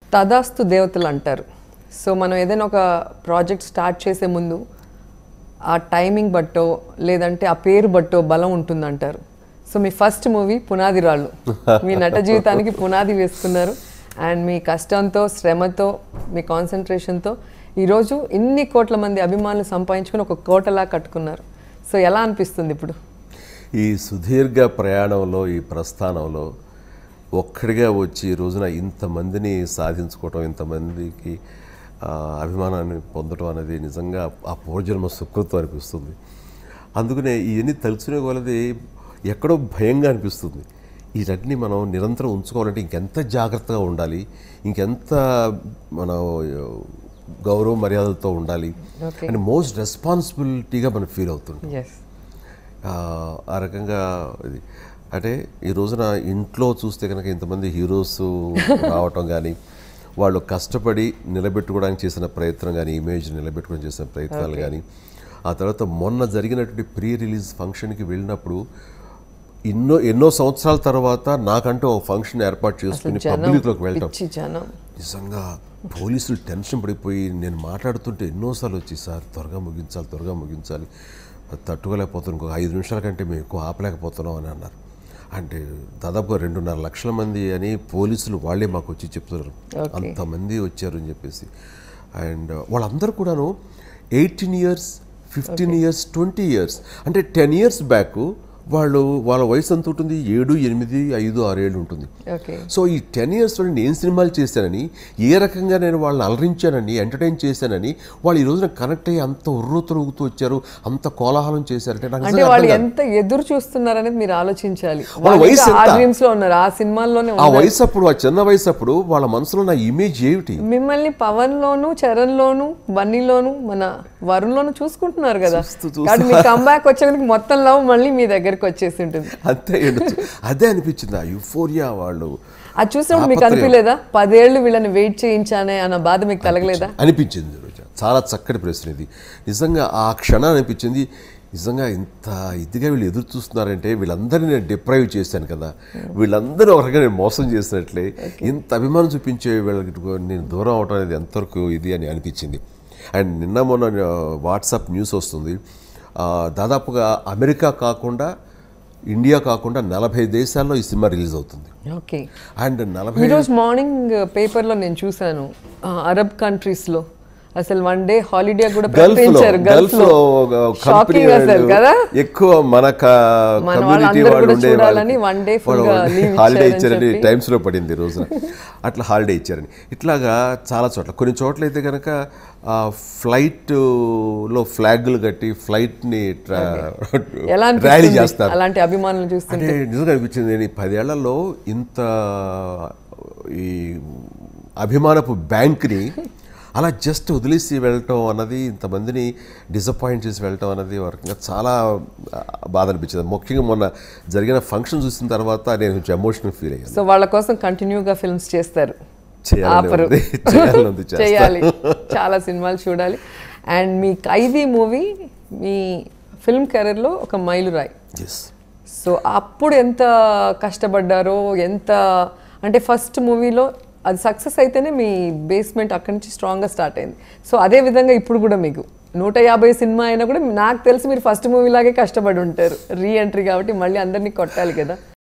తదాస్తు దేవతలు అంటారు సో మనం ఏదైనా ఒక ప్రాజెక్ట్ స్టార్ట్ చేసే ముందు ఆ టైమింగ్ బట్టో లేదంటే ఆ పేరు బట్టో బలం ఉంటుందంటారు సో మీ ఫస్ట్ మూవీ పునాది రాళ్ళు మీ నట జీవితానికి పునాది వేసుకున్నారు అండ్ మీ కష్టంతో శ్రమతో మీ కాన్సన్ట్రేషన్తో ఈరోజు ఇన్ని కోట్ల మంది అభిమానులు సంపాదించుకుని ఒక కోటలా కట్టుకున్నారు సో ఎలా అనిపిస్తుంది ఇప్పుడు ఈ సుదీర్ఘ ప్రయాణంలో ఈ ప్రస్థానంలో ఒక్కడిగా వచ్చి ఈ రోజున ఇంతమందిని సాధించుకోవటం ఇంతమందికి ఆ, అభిమానాన్ని పొందడం అనేది నిజంగా ఆ పూర్వజన్మ సుకృతం అనిపిస్తుంది అందుకనే ఇవన్నీ తలుచుకునే కొలది ఎక్కడో భయంగా అనిపిస్తుంది వీటన్ని మనం నిరంతరం ఉంచుకోవాలంటే ఇంకెంత జాగ్రత్తగా ఉండాలి ఇంకెంత మనం గౌరవ మర్యాదలతో ఉండాలి Okay. అండ్ మోస్ట్ రెస్పాన్సిబిలిటీగా మనం ఫీల్ అవుతుంది ఎస్ ఆ, ఆ రకంగా ఇది అంటే ఈ రోజున ఇంట్లో చూస్తే కనుక ఇంతమంది హీరోస్ రావటం కానీ వాళ్ళు కష్టపడి నిలబెట్టుకోవడానికి చేసిన ప్రయత్నం కానీ ఇమేజ్ నిలబెట్టుకోవడానికి చేసిన ప్రయత్నాలు కానీ ఆ తర్వాత మొన్న జరిగినటువంటి ప్రీ రిలీజ్ ఫంక్షన్కి వెళ్ళినప్పుడు ఎన్నో ఎన్నో సంవత్సరాల తర్వాత నాకంటూ ఒక ఫంక్షన్ ఏర్పాటు చేసుకుని జనం పబ్లిక్లోకి వెళ్ళటం పిచ్చి జనం నిజంగా పోలీసులు టెన్షన్ పడిపోయి నేను మాట్లాడుతుంటే ఎన్నోసార్లు వచ్చి సార్ త్వరగా ముగించాలి త్వరగా ముగించాలి అది తట్టుకోలేకపోతున్నాం ఇంకొక ఐదు నిమిషాల కంటే మేము ఎక్కువ ఆపలేకపోతున్నాం అని అన్నారు అంటే దాదాపుగా రెండున్నర లక్షల మంది అని పోలీసులు వాళ్ళే మాకు వచ్చి చెప్తున్నారు Okay. అంతమంది వచ్చారు అని చెప్పేసి అండ్ వాళ్ళందరూ కూడాను eighteen years fifteen years twenty years అంటే టెన్ ఇయర్స్ బ్యాక్ వాళ్ళు వాళ్ళ వయసు ఎంత ఉంటుంది ఏడు ఎనిమిది ఐదు ఆరేళ్ళు ఉంటుంది ఓకే సో ఈ టెన్ ఇయర్స్లో నేను ఏం సినిమాలు చేశానని ఏ రకంగా నేను వాళ్ళని అలరించానని ఎంటర్టైన్ చేశానని వాళ్ళు ఈ రోజున కనెక్ట్ అయ్యి అంత ఉర్రూతరుగుతూ వచ్చారు అంత కోలాహలం చేశారంటే నాకు అంటే నిజంగా వాళ్ళు అర్థం కాదు. ఎంత ఎదురు చూస్తున్నారనేది మీరు ఆలోచించాలి వాళ్ళ వాళ్ళు వయసు ఇంకా ఆ ఎంత? డ్రీమ్స్ లో ఉన్నారు ఆ సినిమాల్లోనే ఆ ఉన్నారు వయసు అప్పుడు ఆ చిన్న వయసు అప్పుడు వాళ్ళ మనసులో నా ఇమేజ్ ఏమిటి మిమ్మల్ని పవన్ లోను చరణ్ లోను బన్నీలోను మన వరుణ్ లోను చూసుకుంటున్నారు కదా చూస్తూ చూస్తూ. కాబట్టి మీ కంబ్యాక్ వచ్చేందుకు మొత్తం లవ్ మళ్ళీ మీ దగ్గరికి వచ్చేసి ఉంటుంది అంతే ఉండొచ్చు. అదే అనిపించింది ఆ యుఫోరియా వాళ్ళు అది చూసినప్పుడు మీకు తాపత్రయం. అనిపించలేదా పదేళ్ళు వీళ్ళని వెయిట్ చేయించానే అన్న బాధ మీకు కలగలేదా అనిపించింది రోజా చాలా చక్కటి ప్రశ్న ఇది నిజంగా ఆ క్షణం అనిపించింది నిజంగా ఇంత ఇదిగా వీళ్ళు ఎదురు చూస్తున్నారంటే వీళ్ళందరినీ నేను డిప్రైవ్ చేశాను కదా వీళ్ళందరూ ఒక రకంగా నేను మోసం చేసినట్లే ఇంత అభిమానం చూపించే వీళ్ళకి నేను దూరం అవడం అనేది ఎంతవరకు ఇది అని అనిపించింది అండ్ నిన్న మొన్న వాట్సాప్ న్యూస్ వస్తుంది ఆ, దాదాపుగా అమెరికా కాకుండా ఇండియా కాకుండా నలభై దేశాల్లో ఈ సినిమా రిలీజ్ అవుతుంది ఓకే అండ్ నలభై ఈరోజు మార్నింగ్ పేపర్లో నేను చూశాను ఆ, అరబ్ కంట్రీస్ లో అసలు వన్ డే హాలిడే కూడా గల్ఫ్ లో ప్రకటించారు గల్ఫ్ గల్ఫ్ లో లో కంపెనీ షాకింగ్ అసలు కదా ఎక్కువ మన మన కమ్యూనిటీ వాళ్ళందరూ వాళ్ళు కూడా ఉండే చూడాలని one day full గా leave హాలిడే ఇచ్చారని ఇచ్చారని చెప్పి. టైమ్స్ లో పడింది ఈ రోజున అట్లా హాలిడే ఇచ్చారని ఇట్లాగా చాలా చోట్ల కొన్ని చోట్ల అయితే కనుక ఫ్లైట్ లో ఫ్లాగ్లు కట్టి ఫ్లైట్ ని ఎలా ర్యాలీ అనిపిస్తుంది చేస్తారు అలాంటి అభిమానులు చూస్తుంటే అంటే నిజంగా అనిపించింది నేను ఈ పదేళ్లలో ఇంత ఈ అభిమానపు బ్యాంక్ని అలా జస్ట్ వదిలేసి వెళ్ళటం అన్నది ఇంతమందిని డిసప్పాయింట్ చేసి వెళ్ళటం అన్నది ఒక రకంగా చాలా ఆ, బాధ అనిపించింది ముఖ్యంగా మొన్న జరిగిన ఫంక్షన్ చూసిన తర్వాత నేను కొంచెం ఎమోషనల్ ఫీల్ అయ్యాను సో వాళ్ళ కోసం కంటిన్యూగా ఫిల్మ్స్ చేస్తారు చేయాలని ఆపరు. ఉంది, చేయాలని ఉంది, చేస్తాను. చేయాలి చాలా సినిమాలు చూడాలి అండ్ మీ ఖైదీ మూవీ మీ ఫిల్మ్ కెరీర్లో ఒక మైలురాయి ఎస్ సో అప్పుడు ఎంత కష్టపడ్డారో ఎంత అంటే ఫస్ట్ మూవీలో అది సక్సెస్ అయితేనే మీ బేస్మెంట్ అక్కడి నుంచి స్ట్రాంగ్గా స్టార్ట్ అయింది సో అదే విధంగా ఇప్పుడు కూడా మీకు నూట యాభై సినిమా అయినా కూడా నాకు తెలిసి మీరు ఫస్ట్ మూవీ లాగే కష్టపడి ఉంటారు రీ ఎంట్రీ కాబట్టి మళ్ళీ అందరినీ కొట్టాలి కదా